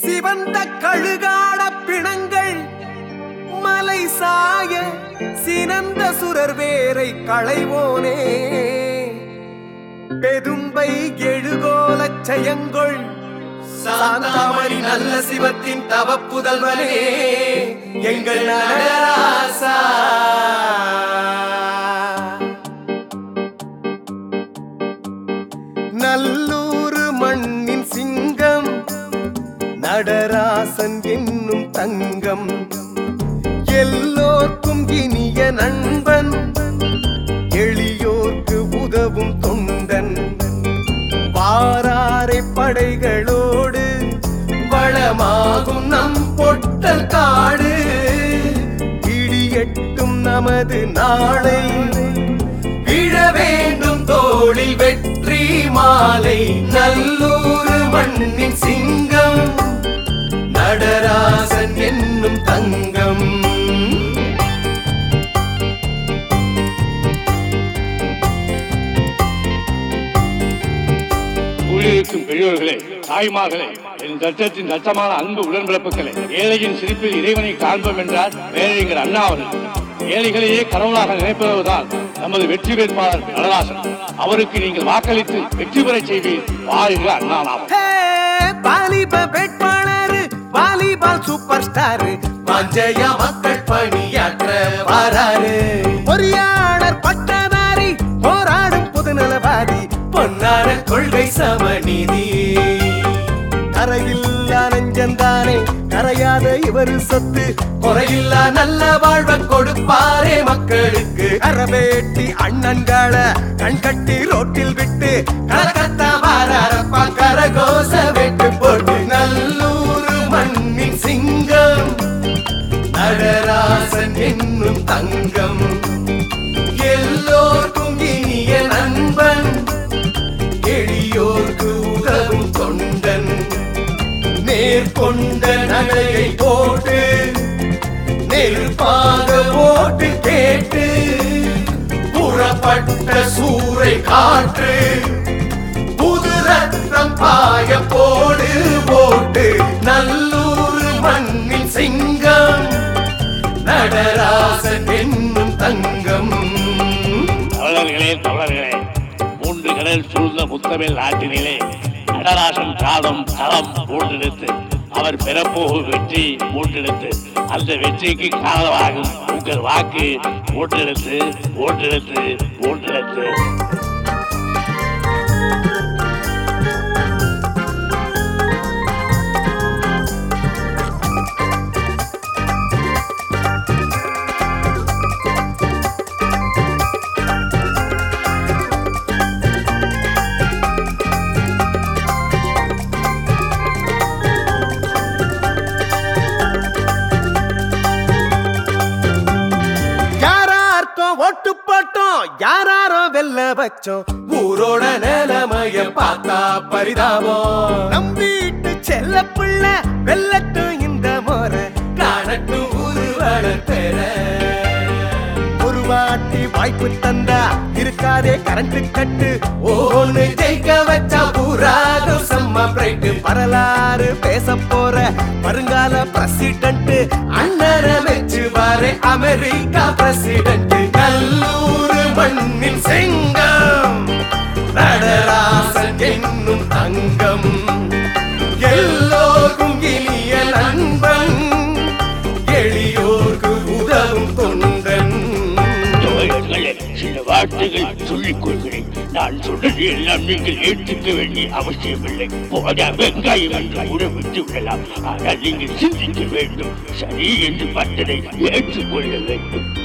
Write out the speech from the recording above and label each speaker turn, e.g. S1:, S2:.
S1: சிவந்த கழுகாட பிணங்கள் மலை சாய சினந்த சுரர் வேரை களைவோனே பெதும்பை எழுகோலச் செயங்கொள் சாந்தாமணி நல்ல சிவத்தின் தவ புதல்வனே எங்கள் நடராசா நல்லூரு மண்ணின் சிங்கம் நடராசன் என்னும் தங்கம் எல்லோர்க்கும் இனிய நண்பன் எளியோர்க்கு உதவும் தொண்டன் வாராரை படைகளோடு வளமாகும் நம் பொட்டல் காடு இடியட்டும் நமது நாளை விழ வேண்டும் தோளில் வெற்றி மாலை நல்லூர் மண்ணின் சிங்கம் நடராசன் என்னும் தங்கம்
S2: உள்ளிருக்கும் பெரியோர்களே தாய்மார்களே என் சட்டத்தின் சட்டமான அன்பு உடன்பிறப்புகளே ஏழையின் சிரிப்பில் இறைவனை காண்போம் என்றார் வேலைஞர் அண்ணா அவர்கள் ஏழைகளையே கடவுளாக நினைப்பதுதான் நமது வெற்றி வேட்பாளர் நடராசன் அவருக்கு நீங்கள் வாக்களித்து வெற்றி பெறச் செய்வீர் வாழ்க அண்ணா நாமம்
S1: ஹே, வாலிப வேட்பாளர் வாலிபால் சூப்பர் ஸ்டார் பஞ்சய மக்கள் பணியாற்ற வராரு பொறியாளர் பட்டதாரி போராடும் புதுநலவாதி பொன்னார கொள்கை சமநீதி கரையில்லா நெஞ்சந்தானே கரையாத இவரு சொத்து குறையில்லா நல்ல வாழ்வ கொடுப்பாரே மக்களுக்கு கரவேட்டி அண்ணன்களை கண்கட்டி ரோட்டில் விட்டு கலக்கத்தா வாரப்பா கரகோச வெட்டு போட்டு நல்லூர் மண்ணின் சிங்கம் நடராசன் என்னும் தங்கம் எல்லோர்க்கும் இனிய நண்பன் எளியோர்க்கு உதவும் தொண்டன் நேர்கொண்ட நகையை போட்டு நெருப்பாக போட்டு கேட்டு புறப்பட்ட சூறை காற்று புது ரத்தம் பாய போடு போட்டு நல்லூர் மண்ணின் சிங்கம் நடராசன் என்னும் தங்கம்
S2: தமிழர்களே தமிழர்களே மூன்று கடல் சூழ்ந்த முத்தமிழ் நாட்டினிலே நடராசன் காலம் களம் மூன்றெடுத்து அவர் பெறப்போகும் வெற்றி மூன்றெடுத்து அந்த வெற்றிக்கு காரணமாகும் உங்கள் வாக்கு மூன்றெடுத்து மூன்றெடுத்து மூன்றெடுத்து
S1: யாரார்க்கோ ஓட்டு போட்டோம் யாராரோ வெல்ல வச்சோம் ஊரோட நிலைமைய பார்த்தா பரிதாபம் நம் வீட்டு செல்ல பிள்ளை வெல்லட்டும் இந்த முறை காணட்டும் ஊரு வளர்த்தெற ஒரு வாட்டி வாய்ப்பு தந்தா இருக்காதே கரண்ட் கட்டு ஒன்னு ஜெயிக்க வச்சா பூராகும் செம்ம பிரைட் வரலாறு பேச போற வருங்கால பிரசிடண்ட் அண்ணரை வச்சு வாரே அமெரிக்கா பிரசிடண்ட் நல்லூர் மண்ணின் சிங்கம் நடராசன் என்னும் தங்கம் எல்லோருக்கும் இனிய நண்பன் எளியோர்க்கு உதவும் தொண்டன்
S2: தோழர்களே, சில வார்த்தைகள் சொல்லிக் கொள்கிறேன் நான் சொன்னது எல்லாம் நீங்கள் ஏற்றுக்க வேண்டிய அவசியமில்லை போதா வெங்காயம் என்று கூட விட்டு விடலாம் ஆனால் நீங்கள் சிந்திக்க வேண்டும் சரி என்று பட்டதை ஏற்றுக்கொள்ள வேண்டும்